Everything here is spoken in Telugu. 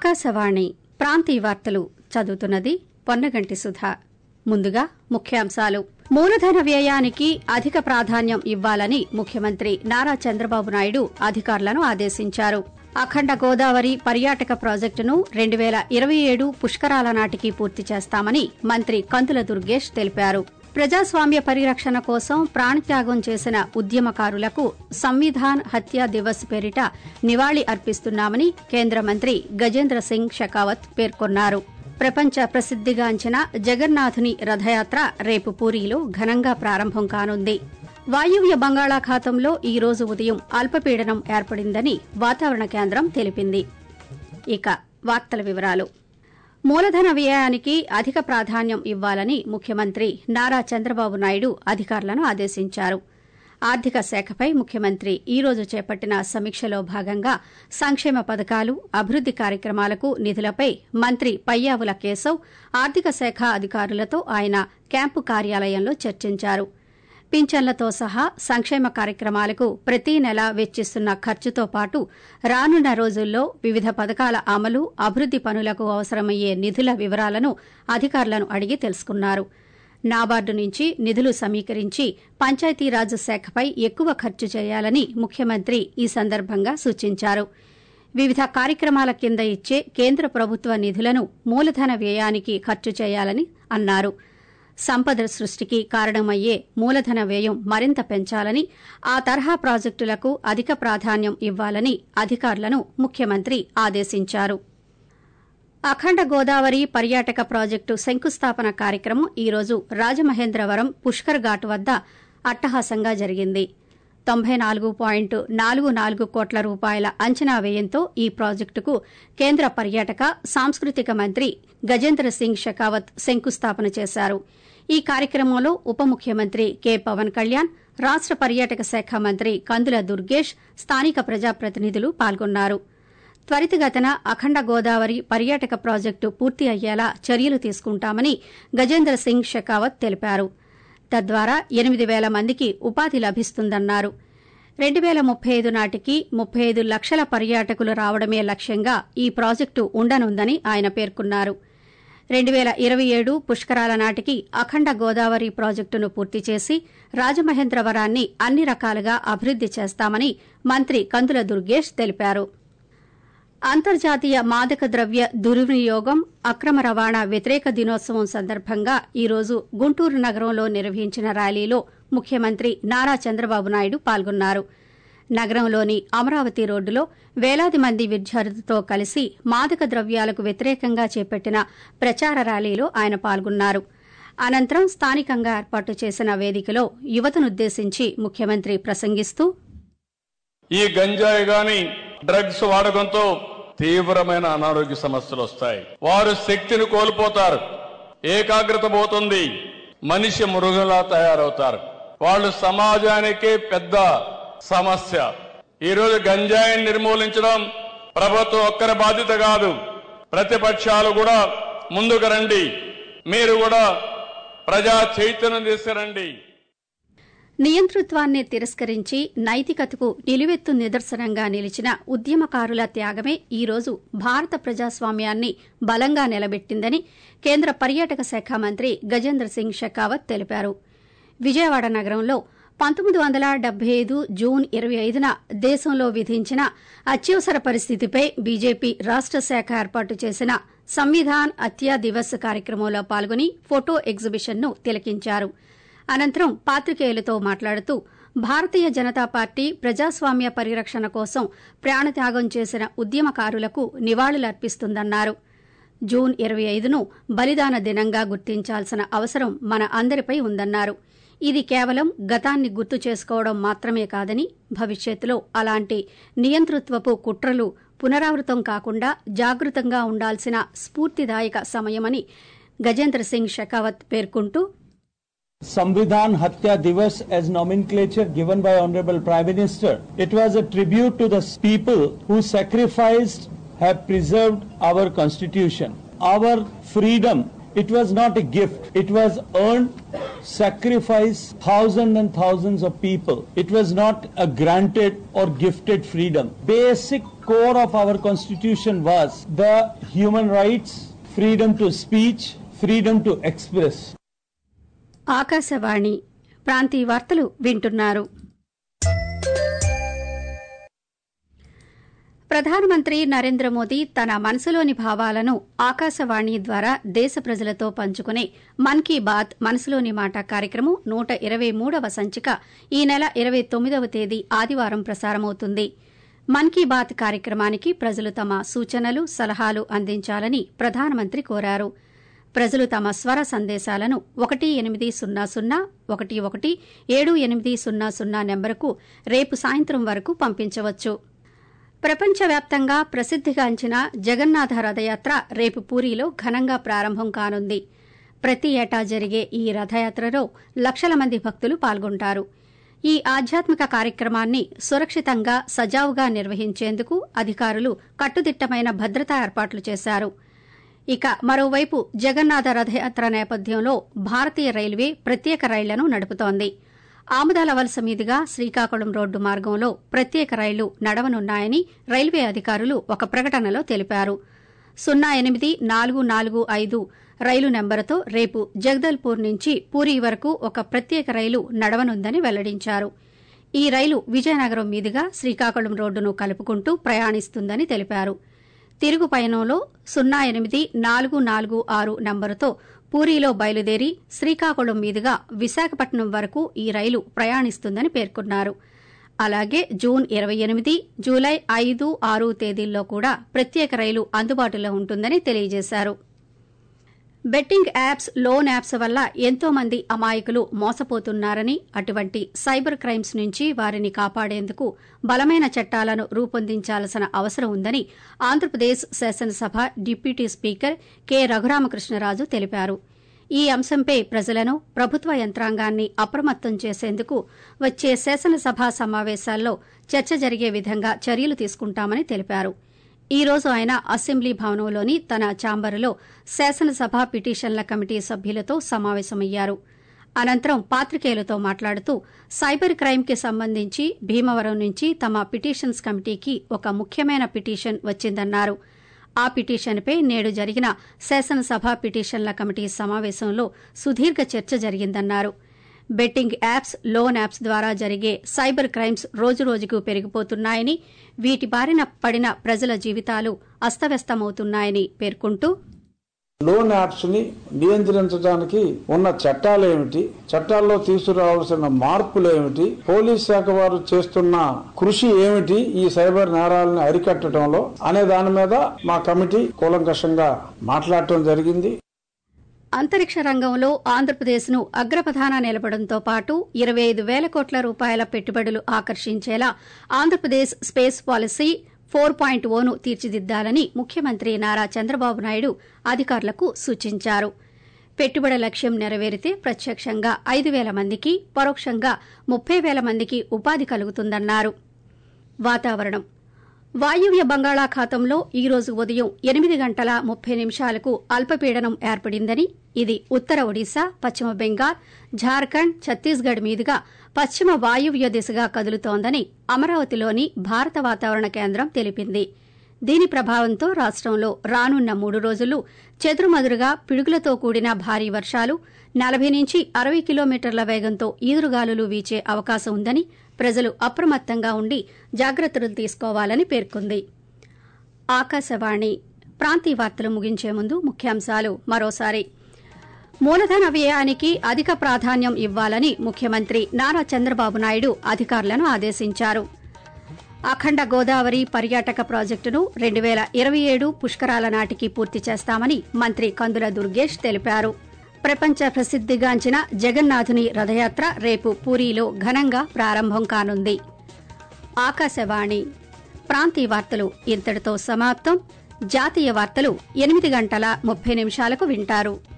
ఆకాశవాణి ప్రాంతీయ వార్తలు చదువుతున్నది పొన్నగంటి సుధా ముందుగా ముఖ్యాంశాలు మూలధన వ్యయానికి అధిక ప్రాధాన్యం ఇవ్వాలని ముఖ్యమంత్రి నారా చంద్రబాబు నాయుడు అధికారులను ఆదేశించారు అఖండ గోదావరి పర్యాటక ప్రాజెక్టును రెండు వేల ఇరవై ఏడు పుష్కరాల నాటికి పూర్తి చేస్తామని మంత్రి కందుల దుర్గేష్ తెలిపారు ప్రజాస్వామ్య పరిరక్షణ కోసం ప్రాణత్యాగం చేసిన ఉద్యమకారులకు సంవిధాన్ హత్యా దివస్ పేరిట నివాళి అర్పిస్తున్నామని కేంద్ర మంత్రి గజేంద్ర సింగ్ షెకావత్ పేర్కొన్నారు ప్రపంచ ప్రసిద్దిగాంచిన జగన్నాథుని రథయాత్ర రేపు పూరీలో ఘనంగా ప్రారంభం కానుంది వాయువ్య బంగాళాఖాతంలో ఈ రోజు ఉదయం అల్పపీడనం ఏర్పడిందని వాతావరణ కేంద్రం తెలిపింది ఇక వార్తల వివరాలు మూలధన వ్యయానికి అధిక ప్రాధాన్యం ఇవ్వాలని ముఖ్యమంత్రి నారా చంద్రబాబు నాయుడు అధికారులను ఆదేశించారు ఆర్థిక శాఖపై ముఖ్యమంత్రి ఈ రోజు చేపట్టిన సమీక్షలో భాగంగా సంక్షేమ పథకాలు అభివృద్ది కార్యక్రమాలకు నిధులపై మంత్రి పయ్యావుల కేశవ్ ఆర్థిక శాఖ అధికారులతో ఆయన క్యాంపు కార్యాలయంలో చర్చించారు పింఛన్లతో సహా సంక్షేమ కార్యక్రమాలకు ప్రతి నెల వెచ్చిస్తున్న ఖర్చుతో పాటు రానున్న రోజుల్లో వివిధ పథకాల అమలు అభివృద్ది పనులకు అవసరమయ్యే నిధుల వివరాలను అధికారులను అడిగి తెలుసుకున్నారు నాబార్డు నుంచి నిధులు సమీకరించి పంచాయతీరాజ్ శాఖపై ఎక్కువ ఖర్చు చేయాలని ముఖ్యమంత్రి ఈ సందర్భంగా సూచించారు వివిధ కార్యక్రమాల కింద ఇచ్చే కేంద్ర ప్రభుత్వ నిధులను మూలధన వ్యయానికి ఖర్చు చేయాలని అన్నారు సంపద సృష్టికి కారణమయ్యే మూలధన వ్యయం మరింత పెంచాలని ఆ తరహా ప్రాజెక్టులకు అధిక ప్రాధాన్యం ఇవ్వాలని అధికారులను ముఖ్యమంత్రి ఆదేశించారు అఖండ గోదావరి పర్యాటక ప్రాజెక్టు శంకుస్థాపన కార్యక్రమం ఈ రోజు రాజమహేంద్రవరం పుష్కర్ ఘాట్ వద్ద అట్టహాసంగా జరిగింది తొంభై నాలుగు పాయింట్ నాలుగు నాలుగు కోట్ల రూపాయల అంచనా వ్యయంతో ఈ ప్రాజెక్టుకు కేంద్ర పర్యాటక సాంస్కృతిక మంత్రి గజేంద్ర సింగ్ షెకావత్ శంకుస్థాపన చేశారు ఈ కార్యక్రమంలో ఉప ముఖ్యమంత్రి కె పవన్ కళ్యాణ్ రాష్ట పర్యాటక శాఖ మంత్రి కందుల దుర్గేష్ స్థానిక ప్రజాప్రతినిధులు పాల్గొన్నారు త్వరితగతిన అఖండ గోదావరి పర్యాటక ప్రాజెక్టు పూర్తి అయ్యేలా చర్యలు తీసుకుంటామని గజేంద్ర సింగ్ షెకావత్ తెలిపారు తద్వారా ఎనిమిది వేల మందికి ఉపాధి లభిస్తుందన్నారు రెండు వేల ముప్పై ఐదు నాటికి ముప్పై ఐదు లక్షల పర్యాటకులు రావడమే లక్ష్యంగా ఈ ప్రాజెక్టు ఉండనుందని ఆయన పేర్కొన్నారు రెండు వేల ఇరవై ఏడు పుష్కరాల నాటికి అఖండ గోదావరి ప్రాజెక్టును పూర్తి చేసి రాజమహేంద్రవరాన్ని అన్ని రకాలుగా అభివృద్ది చేస్తామని మంత్రి కందుల దుర్గేష్ తెలిపారు అంతర్జాతీయ మాదక ద్రవ్య దుర్వినియోగం అక్రమ రవాణా వ్యతిరేక దినోత్సవం సందర్భంగా ఈ రోజు గుంటూరు నగరంలో నిర్వహించిన ర్యాలీలో ముఖ్యమంత్రి నారా చంద్రబాబు నాయుడు పాల్గొన్నారు నగరంలోని అమరావతి రోడ్డులో వేలాది మంది విద్యార్థులతో కలిసి మాదక ద్రవ్యాలకు వ్యతిరేకంగా చేపట్టిన ప్రచార ర్యాలీలో ఆయన పాల్గొన్నారు అనంతరం స్థానికంగా ఏర్పాటు చేసిన వేదికలో యువతనుద్దేశించి ముఖ్యమంత్రి ప్రసంగిస్తూ ఈ గంజాయి గాని డ్రగ్స్ వాడకంతో తీవ్రమైన అనారోగ్య సమస్యలు వస్తాయి వారు శక్తిని కోల్పోతారు ఏకాగ్రత పోతుంది మనిషి మృగంలా తయారవుతారు వాళ్ళు సమాజానికే పెద్ద సమస్య ఈరోజు గంజాయిని నిర్మూలించడం ప్రభుత్వం ఒక్కరి బాధ్యత కాదు ప్రతిపక్షాలు కూడా ముందుకు రండి మీరు కూడా ప్రజా చైతన్యం తీసుకురండి నియంతృత్వాన్ని తిరస్కరించి నైతికతకు నిలువెత్తు నిదర్శనంగా నిలిచిన ఉద్యమకారుల త్యాగమే ఈ రోజు భారత ప్రజాస్వామ్యాన్ని బలంగా నిలబెట్టిందని కేంద్ర పర్యాటక శాఖ మంత్రి గజేంద్ర సింగ్ షెకావత్ తెలిపారు విజయవాడ నగరంలో పంతొమ్మిది వందల డెబ్బై ఐదు జూన్ ఇరవై ఐదున దేశంలో విధించిన అత్యవసర పరిస్థితిపై బీజేపీ రాష్ట శాఖ ఏర్పాటు చేసిన సంవిధాన్ హత్యా దివస్ కార్యక్రమంలో పాల్గొని ఫోటో ఎగ్జిబిషన్ను తిలకించారు అనంతరం పాత్రికేయులతో మాట్లాడుతూ భారతీయ జనతా పార్టీ ప్రజాస్వామ్య పరిరక్షణ కోసం ప్రాణత్యాగం చేసిన ఉద్యమకారులకు నివాళులర్పిస్తుందన్నారు జూన్ ఇరవై ఐదును బలిదాన దినంగా గుర్తించాల్సిన అవసరం మన అందరిపై ఉందన్నారు ఇది కేవలం గతాన్ని గుర్తు చేసుకోవడం మాత్రమే కాదని భవిష్యత్తులో అలాంటి నియంతృత్వపు కుట్రలు పునరావృతం కాకుండా జాగృతంగా ఉండాల్సిన స్ఫూర్తిదాయక సమయమని గజేంద్ర సింగ్ షెకావత్ పేర్కొంటూ Samvidhan Hatya Divas as nomenclature given by Honorable Prime Minister. It was a tribute to the people who sacrificed, have preserved our constitution. Our freedom, it was not a gift. It was earned sacrifice thousands and thousands of people. It was not a granted or gifted freedom. Basic core of our constitution was the human rights, freedom to speech, freedom to express. Akashvani ప్రాంతీయ వార్తలు వింటున్నారు ప్రధానమంత్రి నరేంద్ర మోదీ తన మనసులోని భావాలను ఆకాశవాణి ద్వారా దేశ ప్రజలతో పంచుకునే మన్ కీ బాత్ మనసులోని మాట కార్యక్రమం నూట ఇరవై మూడవ సంచిక ఈ నెల ఇరవై తొమ్మిదవ తేదీ ఆదివారం ప్రసారమవుతుంది మన్ కీ బాత్ కార్యక్రమానికి ప్రజలు తమ సూచనలు సలహాలు అందించాలని ప్రధానమంత్రి కోరారు ప్రజలు తమ స్వర సందేశాలను ఒకటి ఎనిమిది సున్నా సున్నా ఒకటి ఒకటి ఏడు ఎనిమిది సున్నా సున్నా నెంబరుకు రేపు సాయంత్రం వరకు పంపించవచ్చు ప్రపంచవ్యాప్తంగా ప్రసిద్దిగాంచిన జగన్నాథ రథయాత్ర రేపు పూరీలో ఘనంగా ప్రారంభం కానుంది ప్రతి ఏటా జరిగే ఈ రథయాత్రలో లక్షల మంది భక్తులు పాల్గొంటారు ఈ ఆధ్యాత్మిక కార్యక్రమాన్ని సురక్షితంగా సజావుగా నిర్వహించేందుకు అధికారులు కట్టుదిట్టమైన భద్రతా ఏర్పాట్లు చేశారు ఇక మరోవైపు జగన్నాథ రథయాత్ర నేపథ్యంలో భారతీయ రైల్వే ప్రత్యేక రైళ్లను నడుపుతోంది ఆముదాల వలస మీదుగా శ్రీకాకుళం రోడ్డు మార్గంలో ప్రత్యేక రైళ్లు నడవనున్నాయని రైల్వే అధికారులు ఒక ప్రకటనలో తెలిపారు సున్నా ఎనిమిది నాలుగు నాలుగు ఐదు రైలు నెంబరుతో రేపు జగదల్పూర్ నుంచి పూరీ వరకు ఒక ప్రత్యేక రైలు నడవనుందని వెల్లడించారు ఈ రైలు విజయనగరం మీదుగా శ్రీకాకుళం రోడ్డును కలుపుకుంటూ ప్రయాణిస్తుందని తెలిపారు తిరుగు పయనంలో సున్నా ఎనిమిది నాలుగు నాలుగు ఆరు నంబరుతో పూరీలో బయలుదేరి శ్రీకాకుళం మీదుగా విశాఖపట్నం వరకు ఈ రైలు ప్రయాణిస్తుందని పేర్కొన్నారు అలాగే జూన్ ఇరవై ఎనిమిది జూలై ఐదు ఆరు తేదీల్లో కూడా ప్రత్యేక రైలు అందుబాటులో ఉంటుందని తెలియజేశారు బెట్టింగ్ యాప్స్ లోన్ యాప్స్ వల్ల ఎంతో మంది అమాయకులు మోసపోతున్నారని అటువంటి సైబర్ క్రైమ్స్ నుంచి వారిని కాపాడేందుకు బలమైన చట్టాలను రూపొందించాల్సిన అవసరం ఉందని ఆంధ్రప్రదేశ్ శాసనసభ డిప్యూటీ స్పీకర్ కె రఘురామకృష్ణరాజు తెలిపారు ఈ అంశంపై ప్రజలను ప్రభుత్వ యంత్రాంగాన్ని అప్రమత్తం చేసేందుకు వచ్చే శాసనసభ సమావేశాల్లో చర్చ జరిగే విధంగా చర్యలు తీసుకుంటామని తెలిపారు ఈ రోజు ఆయన అసెంబ్లీ భవనంలోని తన ఛాంబరులో శాసనసభ పిటిషన్ల కమిటీ సభ్యులతో సమావేశమయ్యారు అనంతరం పాత్రికేయులతో మాట్లాడుతూ సైబర్ క్రైమ్కి సంబంధించి భీమవరం నుంచి తమ పిటిషన్స్ కమిటీకి ఒక ముఖ్యమైన పిటిషన్ వచ్చిందన్నారు ఆ పిటిషన్పై నేడు జరిగిన శాసనసభ పిటిషన్ల కమిటీ సమావేశంలో సుదీర్ఘ చర్చ జరిగిందన్నారు బెట్టింగ్ యాప్స్ లోన్ యాప్స్ ద్వారా జరిగే సైబర్ క్రైమ్స్ రోజురోజుకు పెరిగిపోతున్నాయని వీటి బారిన పడిన ప్రజల జీవితాలు అస్తవ్యస్తమవుతున్నాయని పేర్కొంటూ లోన్ యాప్స్ ని నియంత్రించడానికి ఉన్న చట్టాలు ఏమిటి చట్టాల్లో తీసుకురావాల్సిన మార్పులు ఏమిటి పోలీస్ శాఖ వారు చేస్తున్న కృషి ఏమిటి ఈ సైబర్ నేరాలను అరికట్టడంలో అనే దాని మీద మా కమిటీ కూలంకషంగా మాట్లాడటం జరిగింది అంతరిక్ష రంగంలో ఆంధ్రప్రదేశ్ను అగ్రప్రధాన నిలపడంతో పాటు ఇరవై ఐదు వేల కోట్ల రూపాయల పెట్టుబడులు ఆకర్షించేలా Andhra Pradesh space policy four point ఓను తీర్చిదిద్దాలని ముఖ్యమంత్రి నారా చంద్రబాబు నాయుడు అధికారులకు సూచించారు పెట్టుబడి లక్ష్యం నెరవేరితే ప్రత్యక్షంగా ఐదు వేల మందికి పరోక్షంగా ముప్పై వేల మందికి ఉపాధి కలుగుతుందన్నారు వాతావరణం వాయువ్య బంగాళాఖాతంలో ఈ రోజు ఉదయం ఎనిమిది గంటల ముప్పై నిమిషాలకు అల్పపీడనం ఏర్పడిందని ఇది ఉత్తర ఒడిశా పశ్చిమ బెంగాల్ ఝార్ఖండ్ ఛత్తీస్గఢ్ మీదుగా పశ్చిమ వాయువ్య దిశగా కదులుతోందని అమరావతిలోని భారత వాతావరణ కేంద్రం తెలిపింది దీని ప్రభావంతో రాష్టంలో రానున్న మూడు రోజులు చెదురుమదురుగా పిడుగులతో కూడిన భారీ వర్షాలు నలభై నుంచి అరవై కిలోమీటర్ల వేగంతో ఈదురుగాలులు వీచే అవకాశం ఉందని ప్రజలు అప్రమత్తంగా ఉండి జాగ్రత్తలు తీసుకోవాలని పేర్కొంది ఆకాశవాణి ప్రాంతీయ వార్తలు ముగించే ముందు ముఖ్యాంశాలు మరోసారి మూలధన వ్యయానికి అధిక ప్రాధాన్యం ఇవ్వాలని ముఖ్యమంత్రి నారా చంద్రబాబు నాయుడు అధికారులను ఆదేశించారు అఖండ గోదావరి పర్యాటక ప్రాజెక్టును రెండు వేల ఇరవై ఏడు పుష్కరాల నాటికి పూర్తి చేస్తామని మంత్రి కందుల దుర్గేష్ తెలిపారు ప్రపంచ ప్రసిద్దిగాంచిన జగన్నాథుని రథయాత్ర రేపు పూరీలో ఘనంగా ప్రారంభం కానుంది ఆకాశవాణి ప్రాంతీయ వార్తలు ఇంతటితో సమాప్తం జాతీయ వార్తలు ఎనిమిది గంటల ముప్పై నిమిషాలకు వింటారు